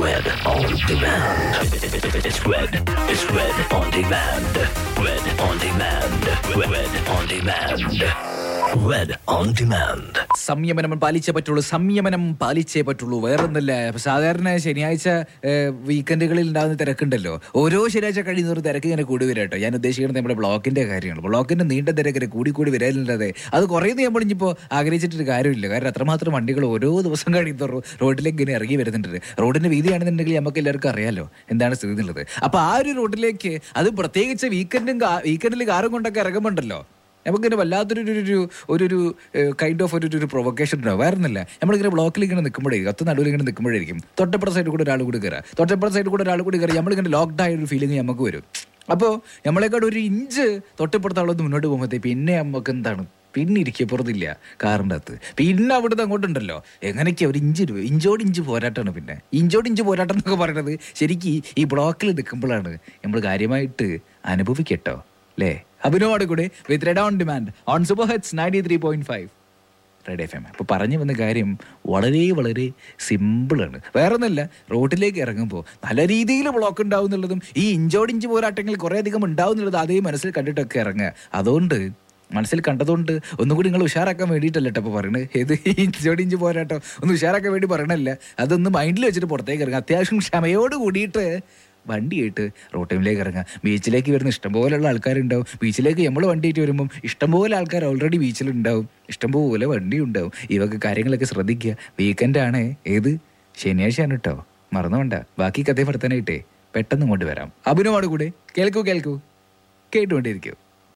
Red on demand. It's red. It's red on demand. Red on demand. Red on demand. Red on demand. സംയമനം പാലിച്ചേ പറ്റുള്ളൂ സംയമനം പാലിച്ചേ പറ്റുള്ളൂ വേറൊന്നല്ല ഇപ്പൊ സാധാരണ ശനിയാഴ്ച വീക്കെൻഡുകളിൽ ഉണ്ടാകുന്ന തിരക്കുണ്ടല്ലോ ഓരോ ശനിയാഴ്ച കഴിയുന്ന ഒരു തിരക്ക് ഇങ്ങനെ കൂടി വരും കേട്ടോ ഞാൻ ഉദ്ദേശിക്കുന്നത് നമ്മുടെ ബ്ലോക്കിന്റെ കാര്യമാണ് ബ്ലോക്കിന്റെ നീണ്ട തിരക്കിന് കൂടി കൂടി വരാനില്ലാതെ അത് കുറയുന്ന നമ്മൾ ഇനിയിപ്പോൾ ആഗ്രഹിച്ചിട്ടൊരു കാര്യമില്ല കാരണം അത്രമാത്രം വണ്ടികൾ ഓരോ ദിവസം കഴിയുന്നോറും റോഡിലേക്ക് ഇങ്ങനെ ഇറങ്ങി വരുന്നുണ്ട് റോഡിന്റെ വീതിയാണെന്നുണ്ടെങ്കിൽ നമുക്ക് എല്ലാവർക്കും അറിയാലോ എന്താണ് സ്ഥിതി എന്നുള്ളത് അപ്പൊ ആ ഒരു റോഡിലേക്ക് അത് പ്രത്യേകിച്ച് വീക്കെൻഡും വീക്കെൻഡിൽ കാറും കൊണ്ടൊക്കെ ഇറങ്ങുമ്പോണ്ടല്ലോ നമുക്കിങ്ങനെ വല്ലാത്തൊരു ഒരു ഒരു ഒരു ഒരു കൈൻഡ് ഓഫ് ഒരു ഒരു പ്രൊവക്കേഷൻ ഉണ്ടാവും വേറെ ഒന്നുമില്ല നമ്മളിങ്ങനെ ബ്ലോക്കിൽ ഇങ്ങനെ നിൽക്കുമ്പോഴേ കത്ത് നടുവിൽ ഇങ്ങനെ നിൽക്കുമ്പോഴായിരിക്കും തൊട്ടപ്പുറ സൈഡിൽ കൂടെ ഒരാൾ കൂടി കയറുക തൊട്ടപ്പുറ സൈഡിൽ കൂടെ ഒരാൾ കൂടി കയറി നമ്മളിങ്ങനെ ലോക്ക്ഡ് ആയ ഒരു ഫീലിംഗ് നമുക്ക് വരും അപ്പോൾ നമ്മളെക്കാട് ഒരു ഇഞ്ച് തൊട്ടപ്പുറത്താളൊന്ന് മുന്നോട്ട് പോകുമ്പോഴത്തേ പിന്നെ നമുക്ക് എന്താണ് പിന്നെ ഇരിക്കപ്പുറത്തില്ല കാറിൻ്റെ അകത്ത് പിന്നെ അവിടുന്ന് അങ്ങോട്ടുണ്ടല്ലോ എങ്ങനെയൊക്കെയാ ഒരു ഇഞ്ച് രൂപ ഇഞ്ചോട് ഇഞ്ച് പോരാട്ടമാണ് പിന്നെ ഇഞ്ചോട് ഇഞ്ച് പോരാട്ടം എന്നൊക്കെ പറയുന്നത് ശരിക്കും ഈ ബ്ലോക്കിൽ നിൽക്കുമ്പോഴാണ് നമ്മൾ കാര്യമായിട്ട് അനുഭവിക്കട്ടോ അല്ലേ അഭിനവോട് കൂടെ with red on demand on super hits ninety three point five red F M അപ്പോൾ പറഞ്ഞു വന്ന കാര്യം വളരെ വളരെ സിമ്പിളാണ് വേറെ ഒന്നുമില്ല റോഡിലേക്ക് ഇറങ്ങുമ്പോൾ നല്ല രീതിയിൽ ബ്ലോക്ക് ഉണ്ടാവും എന്നുള്ളതും ഈ ഇഞ്ചോടിഞ്ച് പോരാട്ടങ്ങൾ കുറേ അധികം ഉണ്ടാവും എന്നുള്ളത് അതേ മനസ്സിൽ കണ്ടിട്ടൊക്കെ ഇറങ്ങുക അതുകൊണ്ട് മനസ്സിൽ കണ്ടതുകൊണ്ട് ഒന്നുകൂടി നിങ്ങൾ ഉഷാറാക്കാൻ വേണ്ടിയിട്ടല്ല കേട്ടോ അപ്പോൾ പറയണത് ഏത് ഈ ഇഞ്ചോടിഞ്ച് പോരാട്ടം ഒന്ന് ഉഷാറാക്കാൻ വേണ്ടി പറയണല്ല അതൊന്ന് മൈൻഡിൽ വെച്ചിട്ട് പുറത്തേക്ക് ഇറങ്ങുക അത്യാവശ്യം ക്ഷമയോട് കൂടിയിട്ട് വണ്ടിയായിട്ട് റോഡ് ടൈമിലേക്ക് ഇറങ്ങാം ബീച്ചിലേക്ക് വരുന്ന ഇഷ്ടംപോലെയുള്ള ആൾക്കാരുണ്ടാവും ബീച്ചിലേക്ക് നമ്മൾ വണ്ടിയായിട്ട് വരുമ്പം ഇഷ്ടംപോലെ ആൾക്കാർ ഓൾറെഡി ബീച്ചിലുണ്ടാവും ഇഷ്ടംപോലെ വണ്ടി ഉണ്ടാവും ഇവക്ക് കാര്യങ്ങളൊക്കെ ശ്രദ്ധിക്കുക വീക്കെൻഡ് ആണ് ഏത് ശനിയാഴ്ചയാണ് കേട്ടോ മറന്നു വേണ്ട ബാക്കി കഥയും വർത്താനായിട്ടേ പെട്ടെന്ന് ഇങ്ങോട്ട് വരാം അഭിനവാട് കൂടെ കേൾക്കൂ കേൾക്കൂ കേട്ടുകൊണ്ടിരിക്കൂ